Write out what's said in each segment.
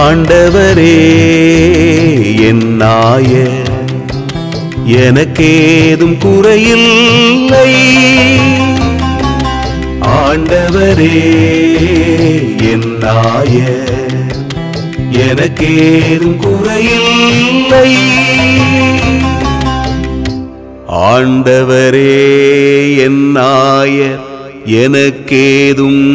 ஆண்டவரே என் நாயர் எனக்கேதும் குறையில்லை ஆண்டவரே என் நாயர் எனக்கேதும் குறையில்லை ஆண்டவரே என் நாயர் எனக்கேதும்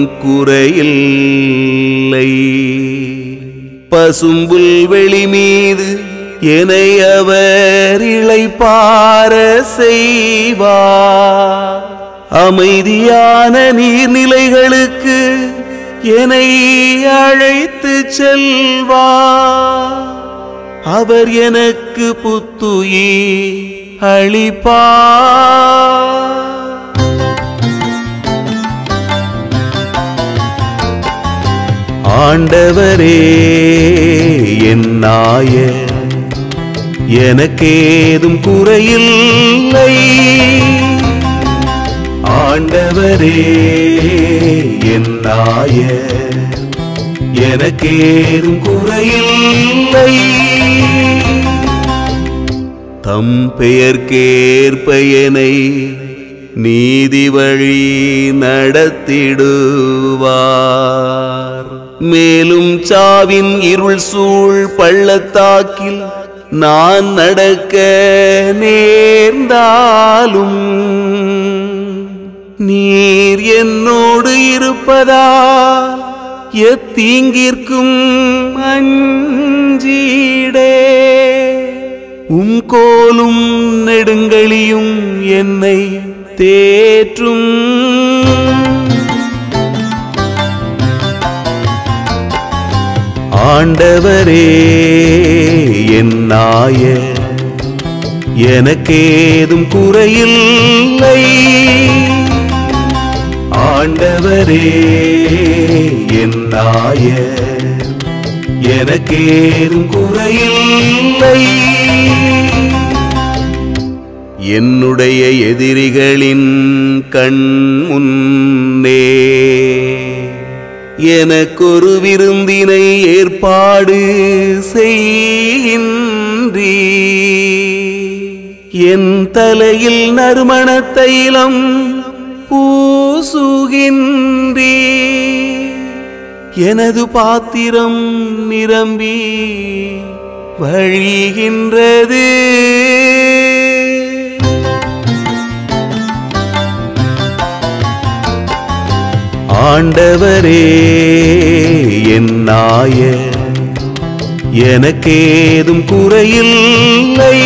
குறையில்லை பசும்புல் வெளி மீது என்னை அவர் இளைப்பார செய்வார் அமைதியான நீர்நிலைகளுக்கு என்னை அழைத்து செல்வார் அவர் எனக்கு புத்துயிர் அளிப்பார் ஆண்டவரே என் நாயர் எனக்கேதும் குறையில்லை ஆண்டவரே என் நாயர் எனக்கேதும் குறையில்லை தம் பெயர்க்கேற்ப என்னை நீதி வழி நடத்திடுவார் மேலும் சாவின் இருள் சூழ் பள்ளத்தாக்கில் நான் நடக்க நேர்ந்தாலும் நீர் என்னோடு இருப்பதால் எத்தீங்கிற்கும் அஞ்சீடே உம் கோலும் நெடுங்களியும் என்னை தேற்றும் ஆண்டவரே என் நாயர் எனக்கேதும் குறையில்லை ஆண்டவரே என் நாயர் எனக்கேதும் குறையில்லை என்னுடைய எதிரிகளின் கண் முன்னே எனக்கொரு விருந்தினை ஏற்பாடு செய்கின்றீ என் தலையில் நறுமண தைலம் பூசுகின்றீ எனது பாத்திரம் நிரம்பி வழிகின்றது ஆண்டவரே என் நாயர் எனக்கேதும் குறையில்லை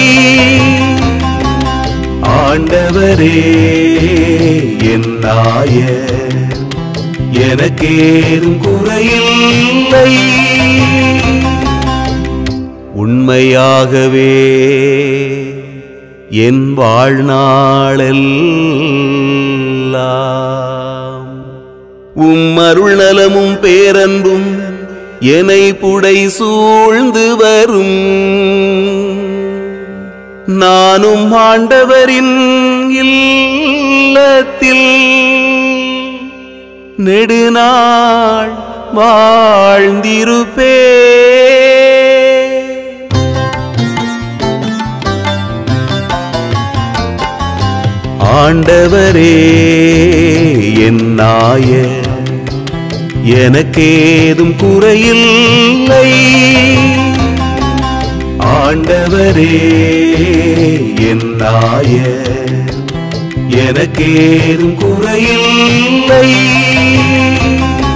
ஆண்டவரே என் நாயர் எனக்கேதும் குறையில்லை உண்மையாகவே என் வாழ்நாளெல்லாம் உம் அருள் நலமும் பேரன்பும் என்னை புடை சூழ்ந்து வரும் நானும் ஆண்டவரின் இல்லத்தில் நெடுநாள் வாழ்ந்திருப்பே ஆண்டவரே என் நாயர் எனக்கேதும் குறையில்லை ஆண்டவரே என் நாயர் எனக்கேதும் குறையில்லை